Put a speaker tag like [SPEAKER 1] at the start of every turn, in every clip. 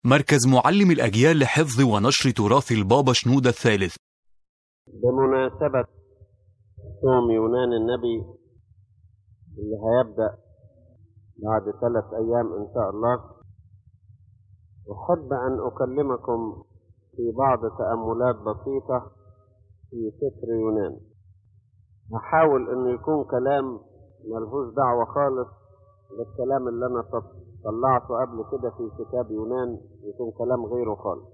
[SPEAKER 1] مركز معلم الأجيال لحفظ ونشر تراث البابا شنودة الثالث
[SPEAKER 2] بمناسبة صوم يونان النبي اللي هيبدأ بعد ثلاث أيام إن شاء الله أحب أن أكلمكم في بعض تأملات بسيطة في سفر يونان هحاول أنه يكون كلام ملهوش دعوة خالص بالكلام اللي أنا طلعته قبل كده في كتاب يونان يكون كلام غيره خالص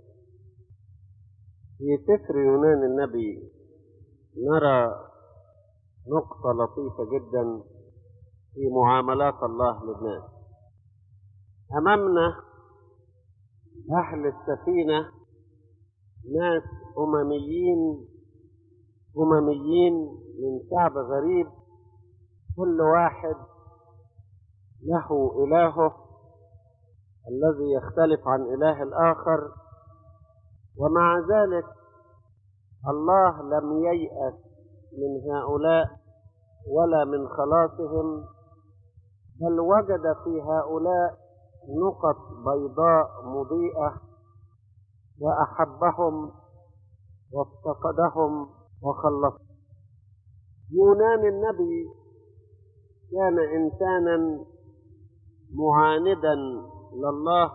[SPEAKER 2] في سفر يونان النبي نرى نقطة لطيفة جدا في معاملات الله للناس أمامنا أهل السفينة ناس أمميين أمميين من شعب غريب كل واحد له إلهه الذي يختلف عن إله الآخر ومع ذلك الله لم ييأس من هؤلاء ولا من خلاصهم بل وجد في هؤلاء نقط بيضاء مضيئة وأحبهم وافتقدهم وخلصهم يونان النبي كان إنسانا معاندا لله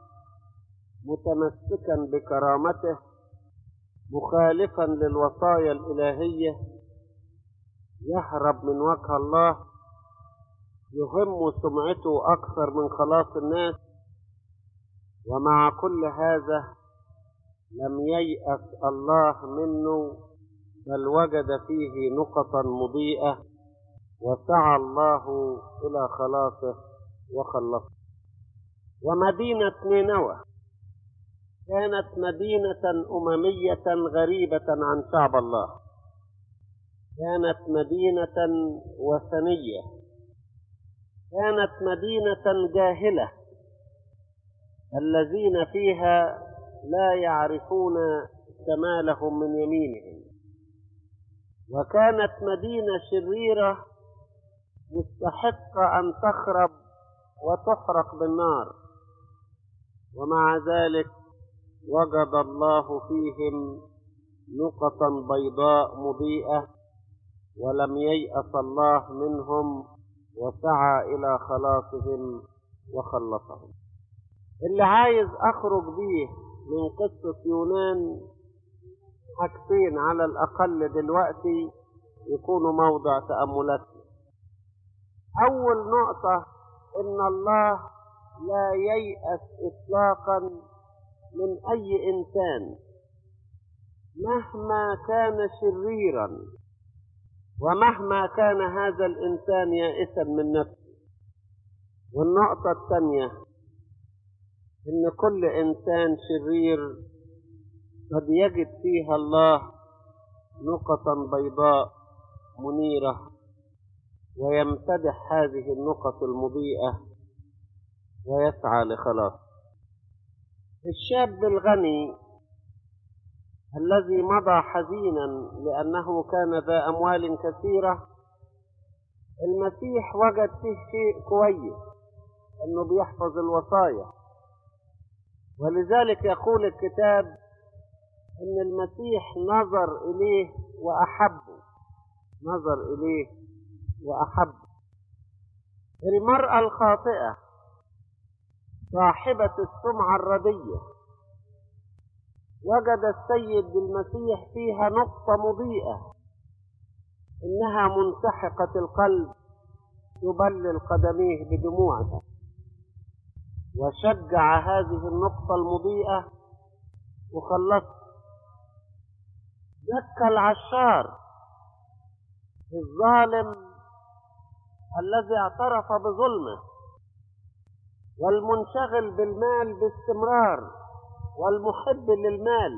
[SPEAKER 2] متمسكا بكرامته مخالفا للوصايا الإلهية يهرب من وجه الله يهم سمعته أكثر من خلاص الناس ومع كل هذا لم ييأس الله منه بل وجد فيه نقطا مضيئة وسعى الله إلى خلاصه وخلصه ومدينة نينوى كانت مدينة أممية غريبة عن شعب الله كانت مدينة وثنية كانت مدينة جاهلة الذين فيها لا يعرفون شمالهم من يمينهم وكانت مدينة شريرة مستحقة أن تخرب وتحرق بالنار ومع ذلك وجد الله فيهم نقطا بيضاء مضيئة ولم ييأس الله منهم وسعى إلى خلاصهم وخلصهم اللي عايز أخرج بيه من قصة يونان حاجتين على الأقل دلوقتي يكونوا موضع تأملاتنا أول نقطة إن الله لا ييأس إطلاقا من أي إنسان مهما كان شريرا ومهما كان هذا الإنسان يائسا من نفسه والنقطة الثانية إن كل إنسان شرير قد يجد فيها الله نقطا بيضاء منيرة ويمتدح هذه النقط المضيئة ويسعى لخلاص الشاب الغني الذي مضى حزينا لأنه كان ذا أموال كثيرة المسيح وجد فيه شيء كويس أنه بيحفظ الوصايا ولذلك يقول الكتاب أن المسيح نظر إليه وأحبه نظر إليه وأحبه المرأة الخاطئة صاحبة السمعة الردية وجد السيد بالمسيح فيها نقطة مضيئة إنها منسحقة القلب تبلل قدميه بدموعها وشجع هذه النقطة المضيئة وخلصت زكى العشار الظالم الذي اعترف بظلمه والمنشغل بالمال باستمرار والمحب للمال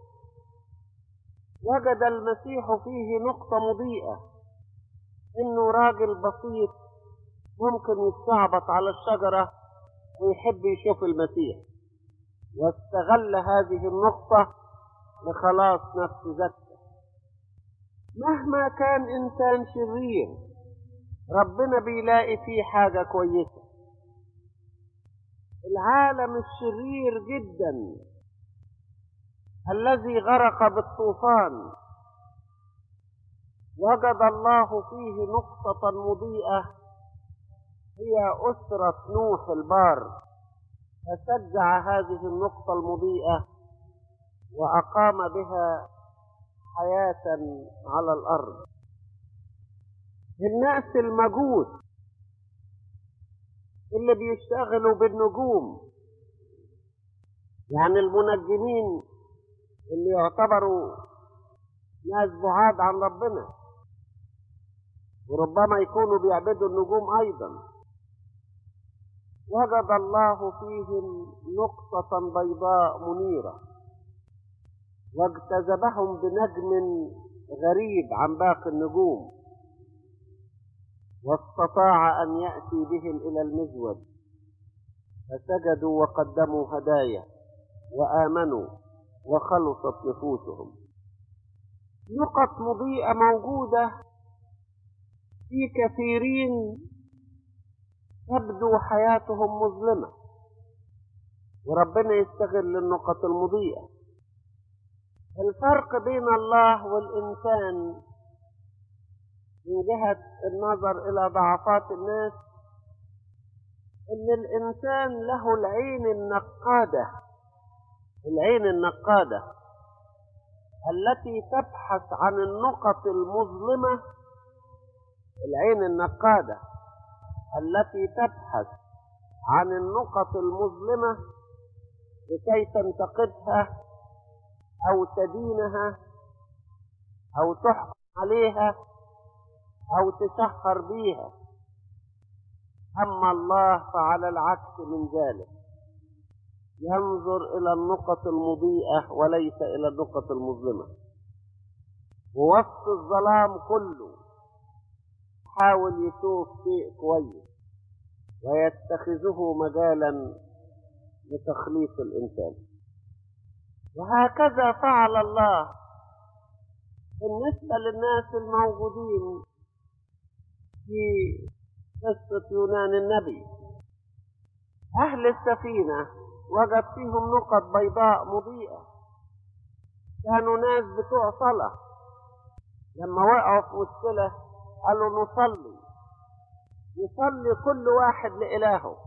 [SPEAKER 2] وجد المسيح فيه نقطة مضيئة انه راجل بسيط ممكن يستعبط على الشجرة ويحب يشوف المسيح واستغل هذه النقطة لخلاص نفس زكا مهما كان إنسان شرير ربنا بيلاقي فيه حاجة كويسة العالم الشرير جدا الذي غرق بالطوفان وجد الله فيه نقطة مضيئة هي أسرة نوح البار فشجع هذه النقطة المضيئة وأقام بها حياة على الأرض الناس المجوس اللي بيشتغلوا بالنجوم يعني المنجمين اللي يعتبروا ناس بعاد عن ربنا وربما يكونوا بيعبدوا النجوم أيضا وجد الله فيهم نقطة بيضاء منيرة واجتذبهم بنجم غريب عن باقي النجوم واستطاع أن يأتي بهم إلى المزود فسجدوا وقدموا هدايا وآمنوا وخلصت نفوسهم نقط مضيئة موجودة في كثيرين تبدو حياتهم مظلمة وربنا يستغل النقط المضيئة الفرق بين الله والإنسان من جهة النظر إلى ضعفات الناس إن الإنسان له العين النقادة العين النقادة التي تبحث عن النقط المظلمة العين النقادة التي تبحث عن النقط المظلمة لكي تنتقدها أو تدينها أو تحكم عليها أو تسخر بيها أما الله فعلى العكس من ذلك ينظر إلى النقط المضيئة وليس إلى النقط المظلمة ووسط الظلام كله يحاول يشوف شيء كويس ويتخذه مجالا لتخليص الإنسان وهكذا فعل الله بالنسبة للناس الموجودين في قصة يونان النبي أهل السفينة وجد فيهم نقط بيضاء مضيئة كانوا ناس بتوع صلاة لما وقعوا في مشكلة قالوا نصلي يصلي كل واحد لإلهه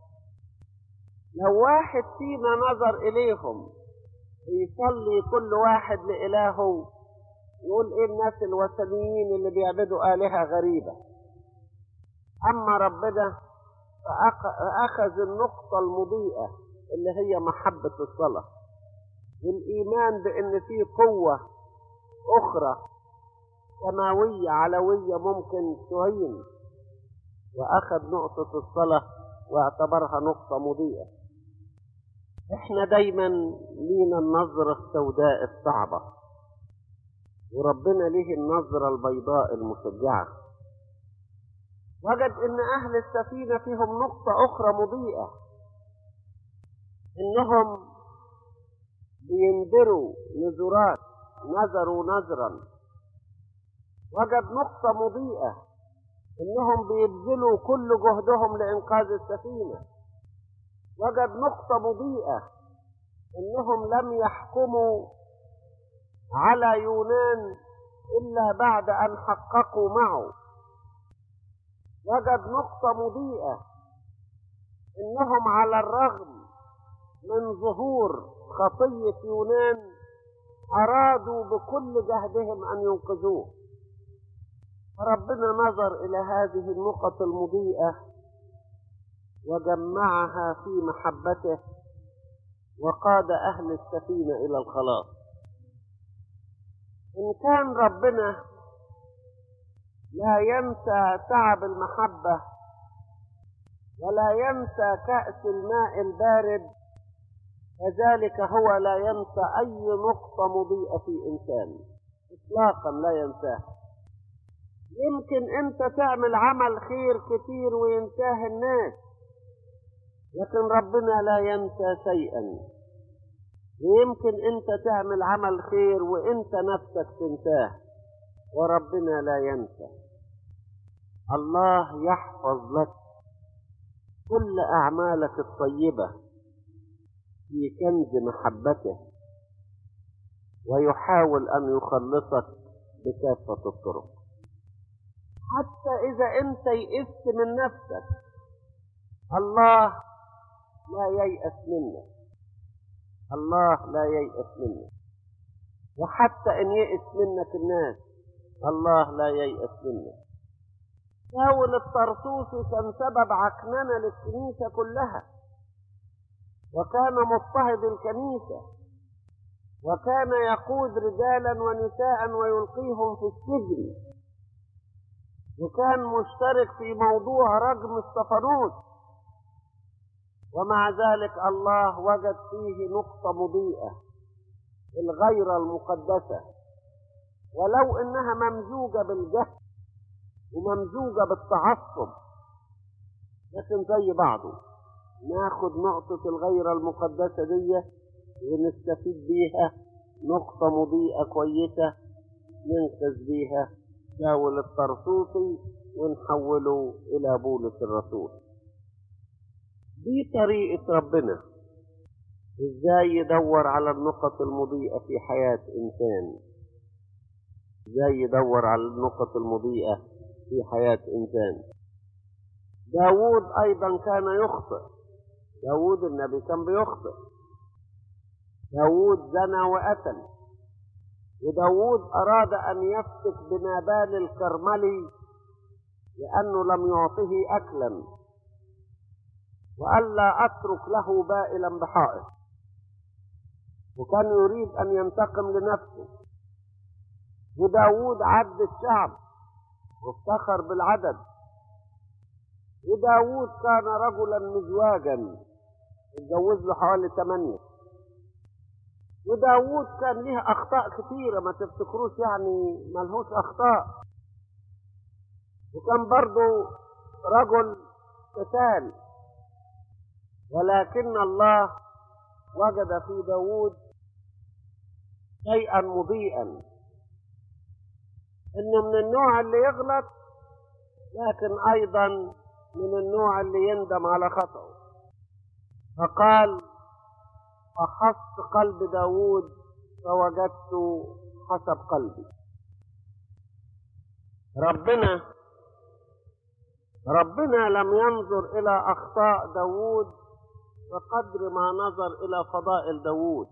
[SPEAKER 2] لو واحد فينا نظر إليهم يصلي كل واحد لإلهه يقول إيه الناس الوثنيين اللي بيعبدوا آلهة غريبة أما ربنا فأخذ النقطة المضيئة اللي هي محبة الصلاة والإيمان بأن في قوة أخرى سماوية علوية ممكن تعين وأخذ نقطة الصلاة واعتبرها نقطة مضيئة احنا دايما لينا النظرة السوداء الصعبة وربنا ليه النظرة البيضاء المشجعة وجد ان اهل السفينة فيهم نقطة اخرى مضيئة انهم بينذروا نذرات نذروا نذرا وجد نقطة مضيئة انهم بيبذلوا كل جهدهم لانقاذ السفينة وجد نقطة مضيئة انهم لم يحكموا على يونان الا بعد ان حققوا معه وجد نقطة مضيئة انهم على الرغم من ظهور خطية يونان ارادوا بكل جهدهم ان ينقذوه فربنا نظر الى هذه النقط المضيئة وجمعها في محبته وقاد اهل السفينة الى الخلاص ان كان ربنا لا ينسى تعب المحبة ولا ينسى كأس الماء البارد كذلك هو لا ينسى أي نقطة مضيئة في إنسان إطلاقا لا ينساها يمكن أنت تعمل عمل خير كتير وينساه الناس لكن ربنا لا ينسى شيئا ويمكن أنت تعمل عمل خير وأنت نفسك تنساه وربنا لا ينسى الله يحفظ لك كل أعمالك الطيبة في كنز محبته ويحاول أن يخلصك بكافة الطرق حتى إذا أنت يئست من نفسك الله لا ييأس منك الله لا ييأس منك وحتى إن يئس منك الناس الله لا ييأس منك شاول الطرطوسي كان سبب عكننة للكنيسة كلها وكان مضطهد الكنيسة وكان يقود رجالا ونساء ويلقيهم في السجن وكان مشترك في موضوع رجم الصفنوس ومع ذلك الله وجد فيه نقطة مضيئة الغيرة المقدسة ولو انها ممزوجة بالجهل وممزوجة بالتعصب لكن زي بعضه ناخد نقطة الغيرة المقدسة دي ونستفيد بيها نقطة مضيئة كويسة ننقذ بيها شاول الطرطوسي ونحوله إلى بولس الرسول دي طريقة ربنا ازاي يدور على النقط المضيئة في حياة انسان ازاي يدور على النقط المضيئة في حياة انسان داود ايضا كان يخطئ داود النبي كان بيخطئ داود زنى وقتل وداود اراد ان يفتك بنابال الكرملي لانه لم يعطه اكلا والا اترك له بائلا بحائط وكان يريد ان ينتقم لنفسه وداود عد الشعب وافتخر بالعدد وداود كان رجلا مزواجا اتجوز له حوالي ثمانية وداود كان له أخطاء كثيرة ما تفتكروش يعني ملهوش أخطاء وكان برضه رجل قتال ولكن الله وجد في داود شيئا مضيئا انه من النوع اللي يغلط لكن ايضا من النوع اللي يندم على خطأه فقال فحصت قلب داود فوجدت حسب قلبي ربنا ربنا لم ينظر إلى أخطاء داود بقدر ما نظر إلى فضائل داود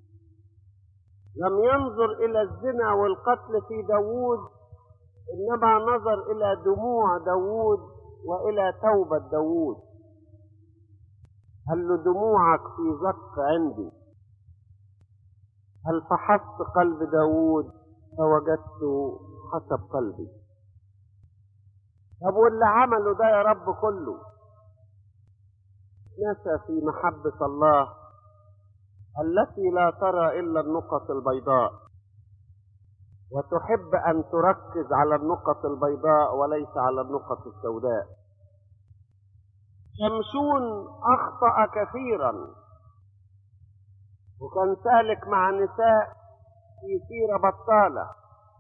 [SPEAKER 2] لم ينظر إلى الزنا والقتل في داود إنما نظر إلى دموع داود وإلى توبة داود هل له دموعك في زق عندي هل فحصت قلب داود فوجدت حسب قلبي طب واللي عمله ده يا رب كله نسى في محبة الله التي لا ترى إلا النقط البيضاء وتحب أن تركز على النقط البيضاء وليس على النقط السوداء شمشون أخطأ كثيرا وكان سالك مع نساء في سيرة بطالة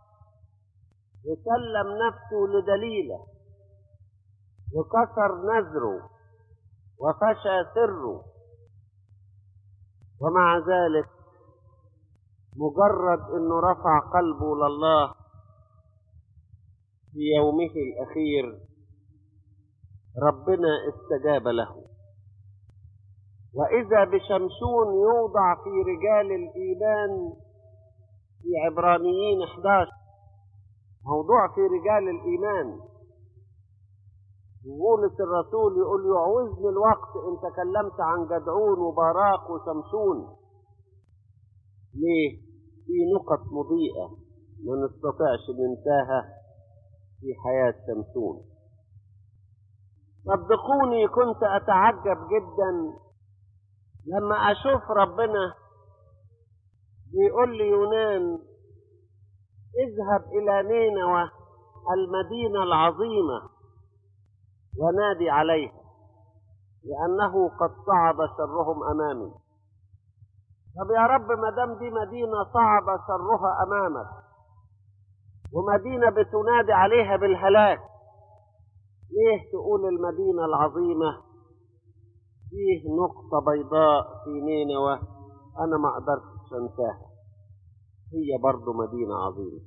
[SPEAKER 2] وسلم نفسه لدليله وكسر نذره وفشى سره ومع ذلك مجرد انه رفع قلبه لله في يومه الاخير ربنا استجاب له واذا بشمشون يوضع في رجال الايمان في عبرانيين 11 موضوع في رجال الايمان بولس الرسول يقول يعوزني الوقت ان تكلمت عن جدعون وبراق وشمشون ليه في نقط مضيئة ما نستطيعش ننساها في حياة شمشون صدقوني كنت أتعجب جدا لما أشوف ربنا بيقول لي يونان اذهب إلى نينوى المدينة العظيمة ونادي عليها لأنه قد صعد شرهم أمامي طب يا رب ما دام دي مدينة صعب شرها أمامك ومدينة بتنادي عليها بالهلاك ليه تقول المدينة العظيمة فيه نقطة بيضاء في نينوى أنا ما قدرتش أنساها هي برضو مدينة عظيمة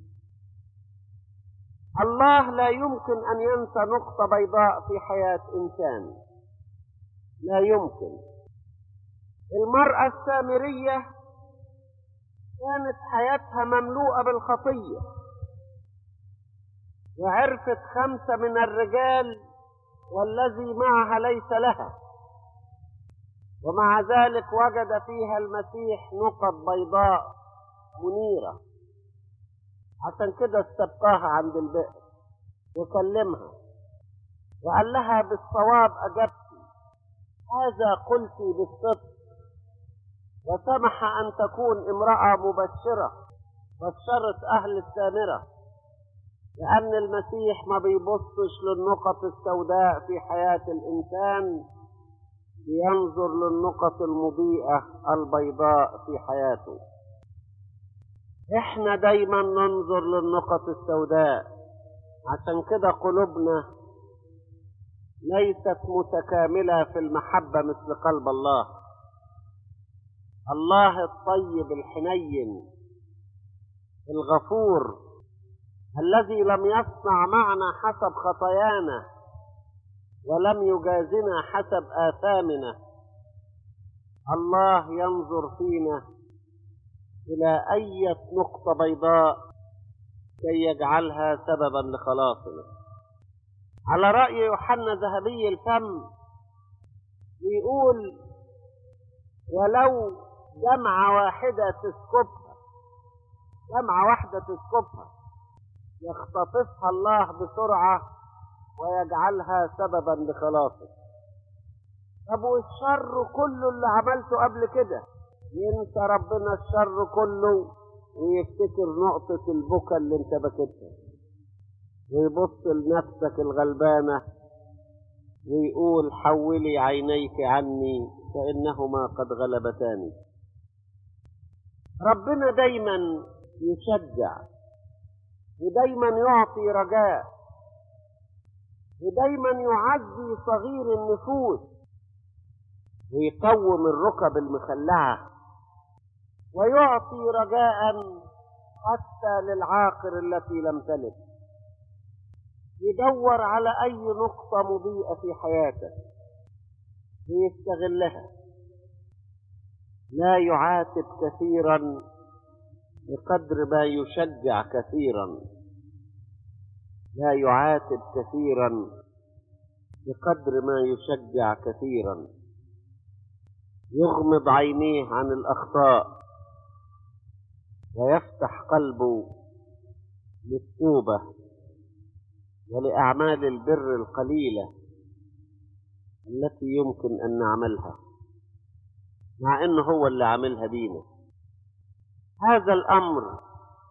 [SPEAKER 2] الله لا يمكن أن ينسى نقطة بيضاء في حياة إنسان لا يمكن المرأة السامرية كانت حياتها مملوءة بالخطية وعرفت خمسة من الرجال والذي معها ليس لها ومع ذلك وجد فيها المسيح نقط بيضاء منيرة عشان كده استبقاها عند البئر وكلمها وقال لها بالصواب أجبت هذا قلت بالصدق وسمح أن تكون امرأة مبشرة بشرت أهل السامرة لأن المسيح ما بيبصش للنقط السوداء في حياة الإنسان بينظر للنقط المضيئة البيضاء في حياته احنا دايما ننظر للنقط السوداء عشان كده قلوبنا ليست متكاملة في المحبة مثل قلب الله الله الطيب الحنين الغفور الذي لم يصنع معنا حسب خطايانا ولم يجازنا حسب آثامنا الله ينظر فينا إلى أي نقطة بيضاء كي يجعلها سببا لخلاصنا على رأي يوحنا ذهبي الفم يقول ولو جمعة واحدة تسكبها جمعة واحدة تسكبها يختطفها الله بسرعة ويجعلها سببا لخلاصك طب والشر كله اللي عملته قبل كده ينسى ربنا الشر كله ويفتكر نقطة البكا اللي انت بكتها ويبص لنفسك الغلبانة ويقول حولي عينيك عني فإنهما قد غلبتاني ربنا دايما يشجع ودايما يعطي رجاء ودايما يعزي صغير النفوس ويقوم الركب المخلعة ويعطي رجاء حتى للعاقر التي لم تلد يدور على أي نقطة مضيئة في حياته ويستغلها لا يعاتب كثيرا بقدر ما يشجع كثيرا لا يعاتب كثيرا بقدر ما يشجع كثيرا يغمض عينيه عن الأخطاء ويفتح قلبه للتوبة ولأعمال البر القليلة التي يمكن أن نعملها مع أنه هو اللي عاملها بينا هذا الأمر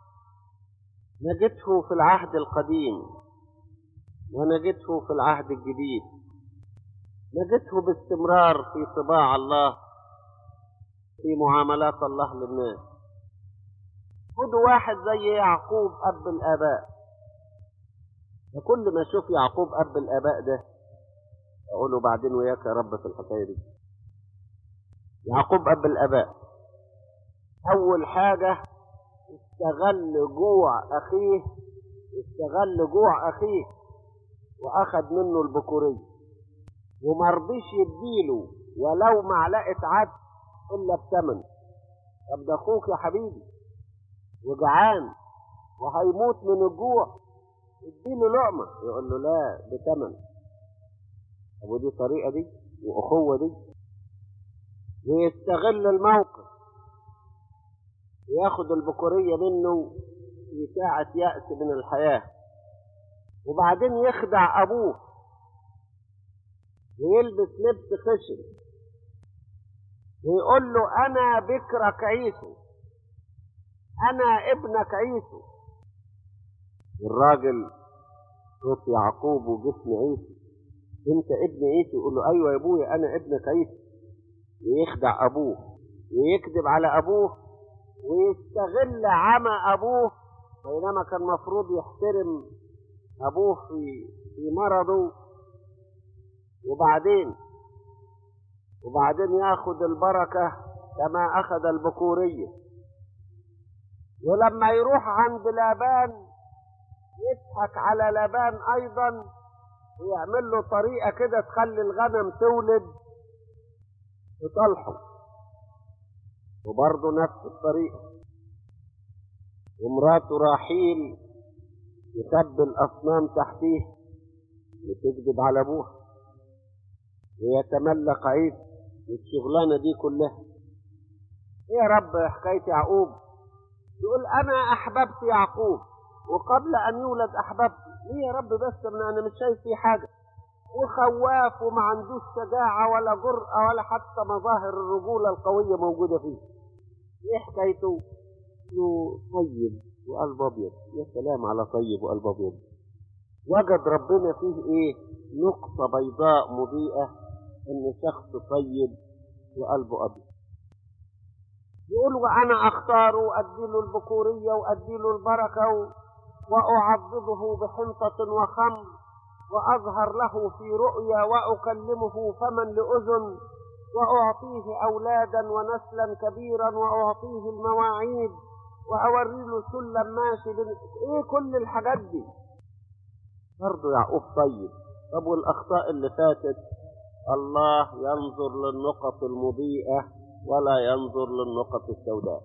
[SPEAKER 2] نجده في العهد القديم ونجده في العهد الجديد نجده باستمرار في طباع الله في معاملات الله للناس خدوا واحد زي يعقوب أب الآباء فكل ما أشوف يعقوب أب الآباء ده أقول له بعدين وياك يا رب في الحكاية دي يعقوب أب الآباء أول حاجة استغل جوع أخيه استغل جوع أخيه وأخذ منه البكورية ومرضيش يديله ولو معلقة عدس إلا بثمن طب ده أخوك يا حبيبي وجعان وهيموت من الجوع اديله لقمة يقول له لا بثمن طب ودي طريقة دي وأخوة دي ويستغل الموقف وياخد البكورية منه في ساعة يأس من الحياة وبعدين يخدع أبوه ويلبس لبس خشن ويقول له أنا بكرك عيسو أنا ابنك عيسو الراجل صوت يعقوب وجسم عيسو أنت ابن عيسو يقول له أيوة يا أبويا أنا ابنك عيسو ويخدع أبوه ويكذب على أبوه ويستغل عمى أبوه بينما كان مفروض يحترم أبوه في في مرضه وبعدين وبعدين ياخد البركة كما أخذ البكورية ولما يروح عند لابان يضحك على لابان أيضا ويعمل له طريقة كده تخلي الغنم تولد وتصلحه وبرضه نفس الطريقة ومراته راحيل يخبي الأصنام تحتيه وتكذب على أبوها ويتملق عيسى والشغلانة دي كلها إيه يا رب حكاية يعقوب يقول أنا أحببت يعقوب وقبل أن يولد أحببت ليه يا رب بس من أنا مش شايف فيه حاجة وخواف وما عندوش شجاعة ولا جرأة ولا حتى مظاهر الرجولة القوية موجودة فيه ايه حكايته؟ انه طيب وقلب ابيض يا سلام على طيب وقلب ابيض وجد ربنا فيه ايه؟ نقطة بيضاء مضيئة ان شخص طيب وقلبه ابيض يقول وانا اختاره واديله البكورية واديله البركة واعضده بحنطة وخمر وأظهر له في رؤيا وأكلمه فما لأذن وأعطيه أولادا ونسلا كبيرا وأعطيه المواعيد وأوري له سلم ماشي بن... إيه كل الحاجات دي برضه يعقوب طيب طب والأخطاء اللي فاتت الله ينظر للنقط المضيئة ولا ينظر للنقط السوداء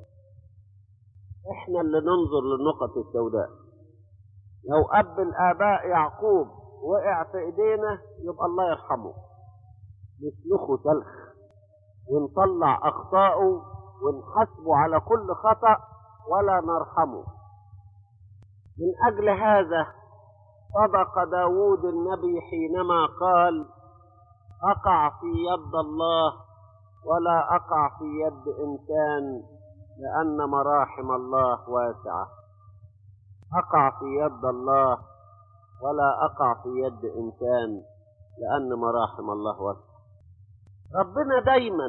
[SPEAKER 2] احنا اللي ننظر للنقط السوداء لو أب الآباء يعقوب وقع في ايدينا يبقى الله يرحمه نسلخه سلخ ونطلع اخطائه ونحاسبه على كل خطأ ولا نرحمه من اجل هذا صدق داود النبي حينما قال اقع في يد الله ولا اقع في يد انسان لان مراحم الله واسعه اقع في يد الله ولا أقع في يد إنسان لأن مراحم الله واسعة ربنا دايما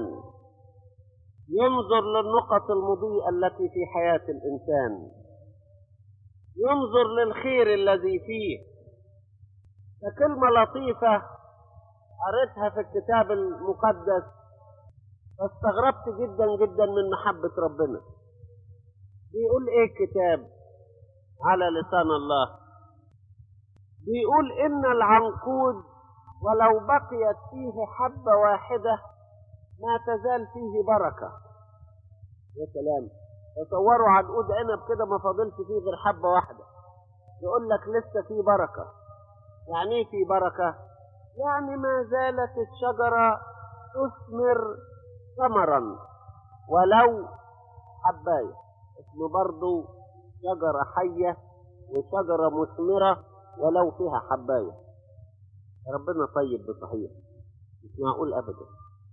[SPEAKER 2] ينظر للنقط المضيئة التي في حياة الإنسان ينظر للخير الذي فيه فكلمة لطيفة قريتها في الكتاب المقدس فاستغربت جدا جدا من محبة ربنا بيقول ايه الكتاب على لسان الله بيقول إن العنقود ولو بقيت فيه حبة واحدة ما تزال فيه بركة يا سلام تصوروا عنقود عنب كده ما فاضلش فيه غير حبة واحدة يقول لك لسه فيه بركة يعني ايه فيه بركة؟ يعني ما زالت الشجرة تثمر ثمرا ولو حباية اسمه برضو شجرة حية وشجرة مثمرة ولو فيها حباية ربنا طيب بصحيح مش معقول أبدا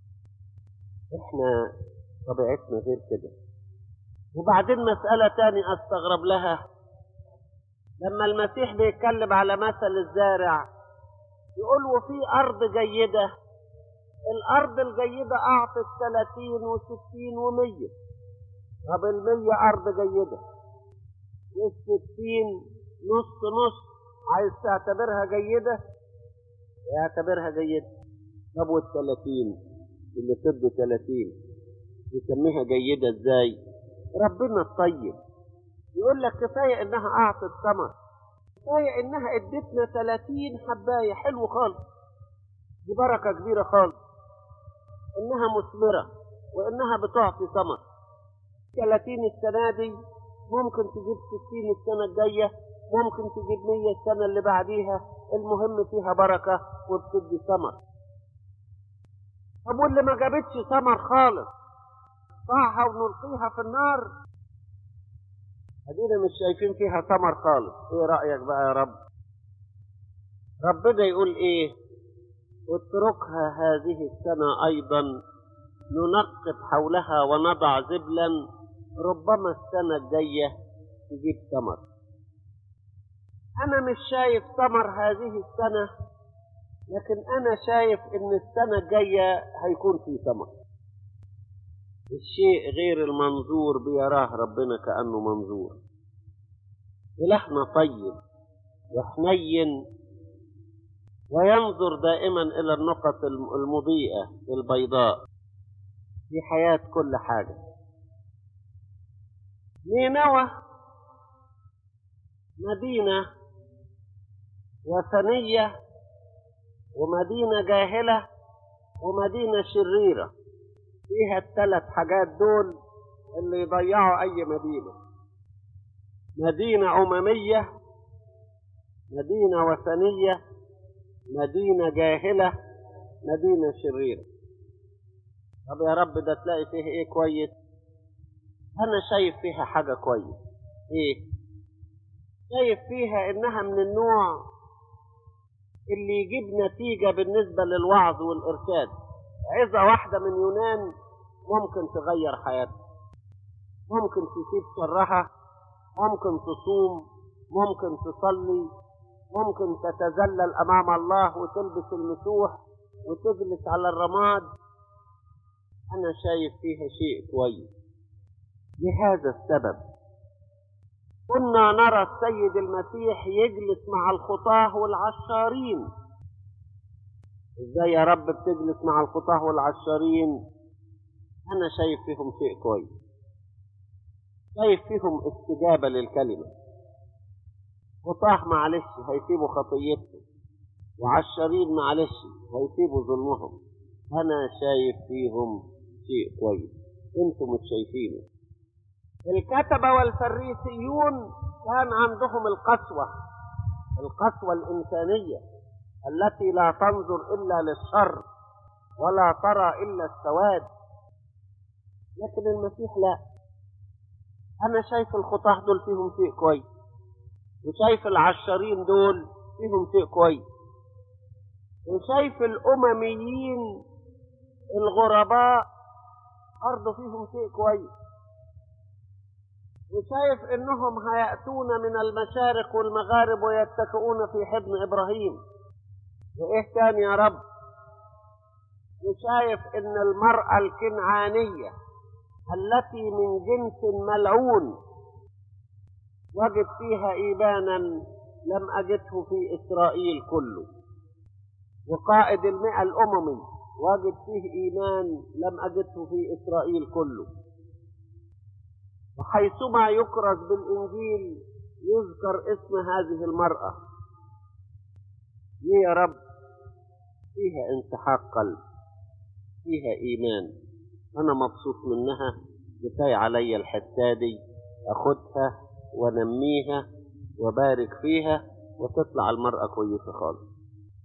[SPEAKER 2] إحنا طبيعتنا غير كده وبعدين مسألة تاني أستغرب لها لما المسيح بيتكلم على مثل الزارع يقول وفي أرض جيدة الأرض الجيدة أعطت ثلاثين وستين ومية طب المية أرض جيدة والستين نص نص عايز تعتبرها جيدة يعتبرها جيدة طب والثلاثين اللي تدي ثلاثين يسميها جيدة ازاي ربنا الطيب يقول لك كفاية انها اعطت ثمر كفاية انها ادتنا ثلاثين حباية حلو خالص دي بركة كبيرة خالص انها مثمرة وانها بتعطي ثمر ثلاثين السنة دي ممكن تجيب ستين السنة الجاية ممكن تجيب مية السنة اللي بعديها المهم فيها بركة وبتدي ثمر طب واللي ما جابتش ثمر خالص نقطعها ونلقيها في النار ادينا مش شايفين فيها ثمر خالص ايه رأيك بقى يا رب ربنا يقول ايه اتركها هذه السنة ايضا ننقب حولها ونضع زبلا ربما السنة الجاية تجيب ثمر انا مش شايف ثمر هذه السنة لكن انا شايف ان السنة الجاية هيكون في ثمر الشيء غير المنظور بيراه ربنا كأنه منظور إلهنا طيب وحنين وينظر دائما إلى النقط المضيئة البيضاء في حياة كل حاجة نينوى مدينة وثنية ومدينة جاهلة ومدينة شريرة فيها الثلاث حاجات دول اللي يضيعوا أي مدينة مدينة أممية مدينة وثنية مدينة جاهلة مدينة شريرة طب يا رب ده تلاقي فيه ايه كويس انا شايف فيها حاجة كويس ايه شايف فيها انها من النوع اللي يجيب نتيجة بالنسبة للوعظ والإرشاد عظة واحدة من يونان ممكن تغير حياتها ممكن تسيب شرها ممكن تصوم ممكن تصلي ممكن تتذلل أمام الله وتلبس المسوح وتجلس على الرماد أنا شايف فيها شيء كويس لهذا السبب كنا نرى السيد المسيح يجلس مع الخطاه والعشارين ازاي يا رب بتجلس مع الخطاه والعشارين انا شايف فيهم شيء كويس شايف فيهم استجابه للكلمه خطاه معلش هيسيبوا خطيتهم وعشارين معلش هيسيبوا ظلمهم انا شايف فيهم شيء كويس انتم مش شايفينه الكتبة والفريسيون كان عندهم القسوة القسوة الإنسانية التي لا تنظر إلا للشر ولا ترى إلا السواد لكن المسيح لا أنا شايف الخطاة دول فيهم شيء كويس وشايف العشرين دول فيهم شيء كويس وشايف الأمميين الغرباء برضه فيهم شيء كويس وشايف انهم هيأتون من المشارق والمغارب ويتكئون في حضن ابراهيم وايه كان يا رب وشايف ان المرأة الكنعانية التي من جنس ملعون وجد فيها ايمانا لم اجده في اسرائيل كله وقائد المئة الاممي وجد فيه ايمان لم اجده في اسرائيل كله وحيثما يكرز بالإنجيل يذكر اسم هذه المرأة ليه يا رب فيها انسحاق قلب فيها إيمان أنا مبسوط منها كفاية علي الحتة دي أخدها ونميها وبارك فيها وتطلع المرأة كويسة خالص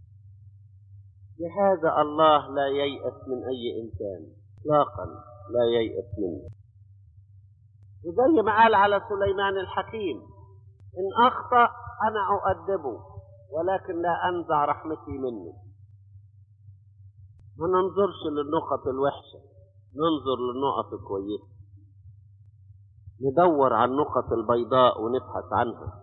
[SPEAKER 2] لهذا الله لا ييأس من أي إنسان إطلاقا لا ييأس منه وزي ما قال على سليمان الحكيم إن أخطأ أنا أؤدبه ولكن لا أنزع رحمتي منه ما ننظرش للنقط الوحشة ننظر للنقط الكويسة ندور على النقط البيضاء ونبحث عنها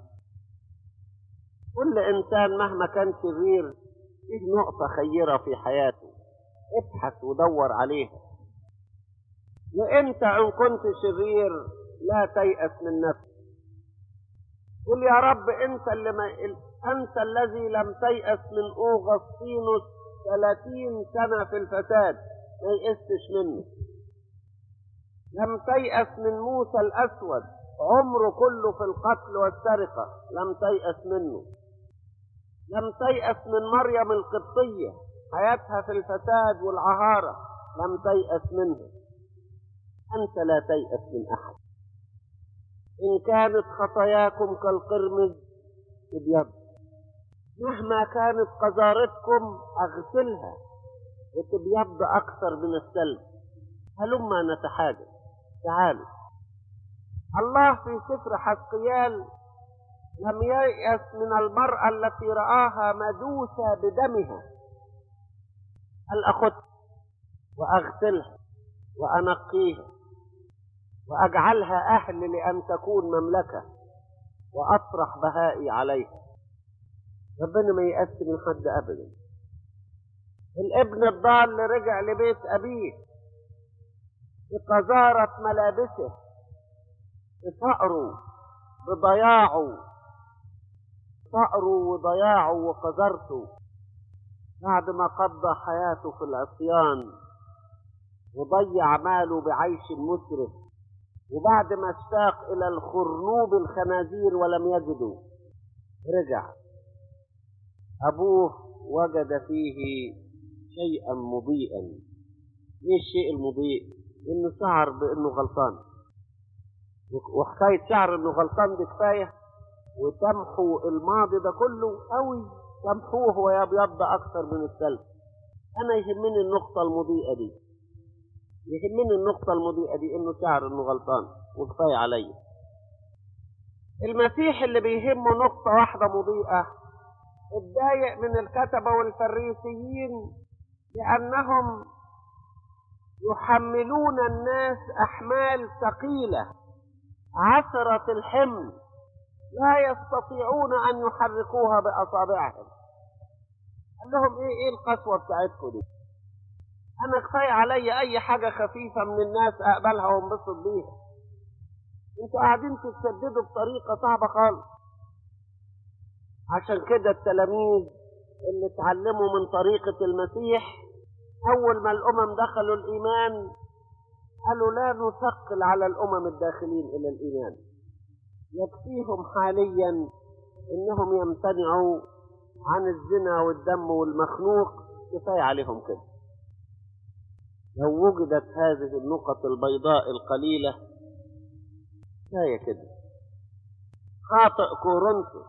[SPEAKER 2] كل إنسان مهما كان شرير فيه نقطة خيرة في حياته ابحث ودور عليها وانت ان كنت شرير لا تيأس من نفسك قل يا رب انت اللي ما انت الذي لم تيأس من اوغسطينوس 30 سنة في الفساد ما يئستش منه لم تيأس من موسى الأسود عمره كله في القتل والسرقة لم تيأس منه لم تيأس من مريم القبطية حياتها في الفساد والعهارة لم تيأس منها أنت لا تيأس من أحد إن كانت خطاياكم كالقرمز ابيض مهما كانت قذارتكم أغسلها وتبيض أكثر من الثلج هلما نتحاجج تعالوا الله في سفر حسقيال لم ييأس من المرأة التي رآها مدوسة بدمها هل أخذها وأغسلها وأنقيها وأجعلها أهل لأن تكون مملكة وأطرح بهائي عليها ربنا ما يأس من حد أبدا الابن الضال رجع لبيت أبيه بقذارة ملابسه بفقره بضياعه فقره وضياعه وقذرته بعد ما قضى حياته في العصيان وضيع ماله بعيش مسرف وبعد ما اشتاق إلى الخرنوب الخنازير ولم يجده رجع أبوه وجد فيه شيئا مضيئا ايه الشيء المضيء انه شعر بانه غلطان وحكاية شعر انه غلطان دي كفاية وتمحو الماضي ده كله قوي تمحوه ويبيض اكثر من الثلج انا يهمني النقطة المضيئة دي يهمني النقطة المضيئة دي انه شعر انه غلطان وكفاية عليا المسيح اللي بيهمه نقطة واحدة مضيئة اتضايق من الكتبة والفريسيين لأنهم يحملون الناس أحمال ثقيلة عثرة الحمل لا يستطيعون أن يحركوها بأصابعهم قال لهم إيه إيه القسوة بتاعتكم دي أنا كفاية علي أي حاجة خفيفة من الناس أقبلها وانبسط بيها أنتوا قاعدين تتسددوا بطريقة صعبة خالص عشان كده التلاميذ اللي اتعلموا من طريقة المسيح أول ما الأمم دخلوا الإيمان قالوا لا نثقل على الأمم الداخلين إلى الإيمان يكفيهم حاليا إنهم يمتنعوا عن الزنا والدم والمخنوق كفاية عليهم كده لو وجدت هذه النقط البيضاء القليلة كفاية كده خاطئ كورنثوس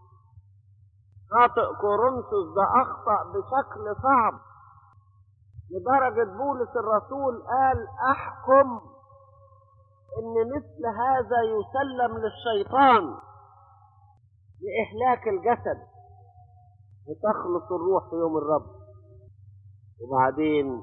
[SPEAKER 2] خاطئ كورنثوس ده أخطأ بشكل صعب لدرجة بولس الرسول قال أحكم إن مثل هذا يسلم للشيطان لإهلاك الجسد وتخلص الروح في يوم الرب وبعدين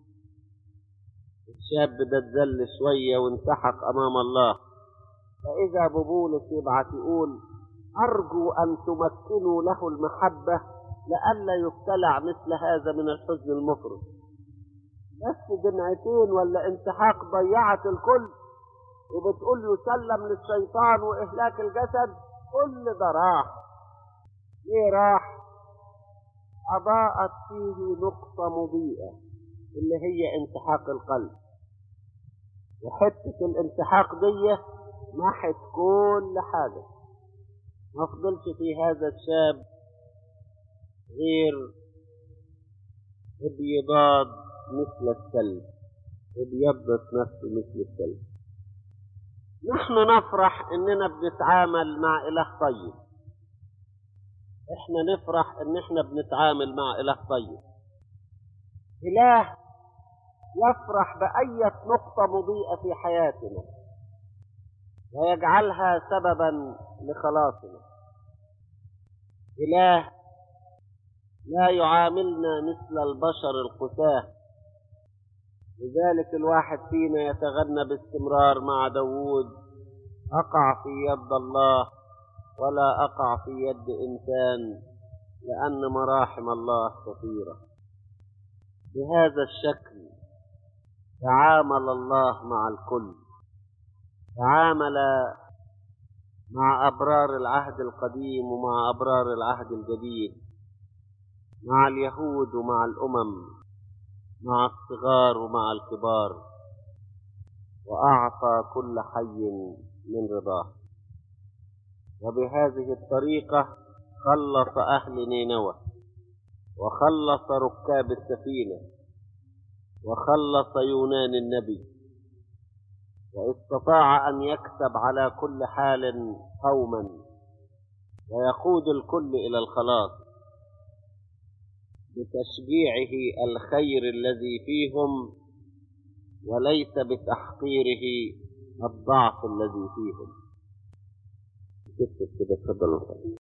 [SPEAKER 2] الشاب ده اتذل شوية وانسحق أمام الله فإذا ببولس يبعث يقول أرجو أن تمكنوا له المحبة لئلا يبتلع مثل هذا من الحزن المفرط بس دمعتين ولا انسحاق ضيعت الكل وبتقول يسلم للشيطان وإهلاك الجسد كل ده راح ليه راح أضاءت فيه نقطة مضيئة اللي هي انسحاق القلب وحتة الانسحاق دي محت كل حاجة ما فضلش في هذا الشاب غير ابيضاد مثل الثلج ابيضت نفسه مثل الثلج نحن نفرح اننا بنتعامل مع اله طيب احنا نفرح ان احنا بنتعامل مع اله طيب اله يفرح بأية نقطة مضيئة في حياتنا ويجعلها سببا لخلاصنا إله لا يعاملنا مثل البشر القساة لذلك الواحد فينا يتغنى باستمرار مع داوود أقع في يد الله ولا أقع في يد إنسان لأن مراحم الله كثيرة بهذا الشكل تعامل الله مع الكل تعامل مع أبرار العهد القديم ومع أبرار العهد الجديد مع اليهود ومع الأمم مع الصغار ومع الكبار وأعطى كل حي من رضاه وبهذه الطريقة خلص أهل نينوى وخلص ركاب السفينة وخلص يونان النبي واستطاع أن يكسب على كل حال قوما ويقود الكل إلى الخلاص بتشجيعه الخير الذي فيهم وليس بتحقيره الضعف الذي فيهم كده كده تفضلوا